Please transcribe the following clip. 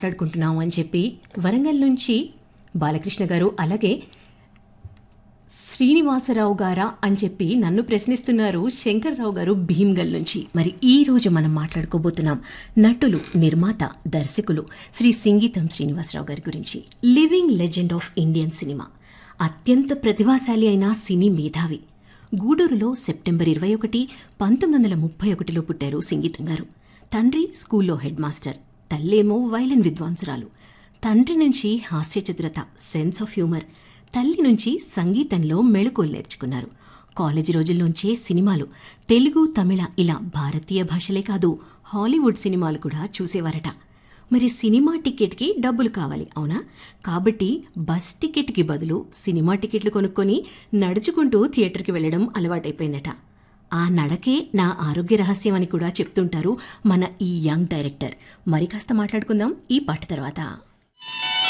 మాట్లాడుకుంటున్నాం అని చెప్పి వరంగల్ నుంచి బాలకృష్ణ గారు అలాగే శ్రీనివాసరావు గారా అని చెప్పి నన్ను ప్రశ్నిస్తున్నారు శంకర్రావు గారు భీమ్గల్ నుంచి మరి ఈ రోజు మనం మాట్లాడుకోబోతున్నాం నటులు నిర్మాత దర్శకులు శ్రీ సింగీతం శ్రీనివాసరావు గారి గురించి living legend of Indian cinema అత్యంత ప్రతిభాశాలి అయిన సినీ మేధావి గూడూరులో సెప్టెంబర్ ఇరవై ఒకటి పంతొమ్మిది వందల ముప్పై ఒకటిలో పుట్టారు సంగీతం గారు తండ్రి స్కూల్లో హెడ్ మాస్టర్ తల్లేమో వైలెన్ విద్వాంసురాలు తండ్రి నుంచి హాస్య చతురత సెన్స్ ఆఫ్ హ్యూమర్ తల్లి నుంచి సంగీతంలో మెళుకువలు నేర్చుకున్నారు కాలేజీ రోజుల్లోంచే సినిమాలు తెలుగు తమిళ ఇలా భారతీయ భాషలే కాదు హాలీవుడ్ సినిమాలు కూడా చూసేవారట మరి సినిమా టికెట్కి డబ్బులు కావాలి అవునా కాబట్టి బస్ టికెట్కి బదులు సినిమా టికెట్లు కొనుక్కొని నడుచుకుంటూ థియేటర్కి వెళ్ళడం అలవాటైపోయిందట ఆ నడకే నా ఆరోగ్య రహస్యం అని కూడా చెప్తుంటారు మన ఈ యంగ్ డైరెక్టర్ మరి కాస్త మాట్లాడుకుందాం ఈ పాట తర్వాత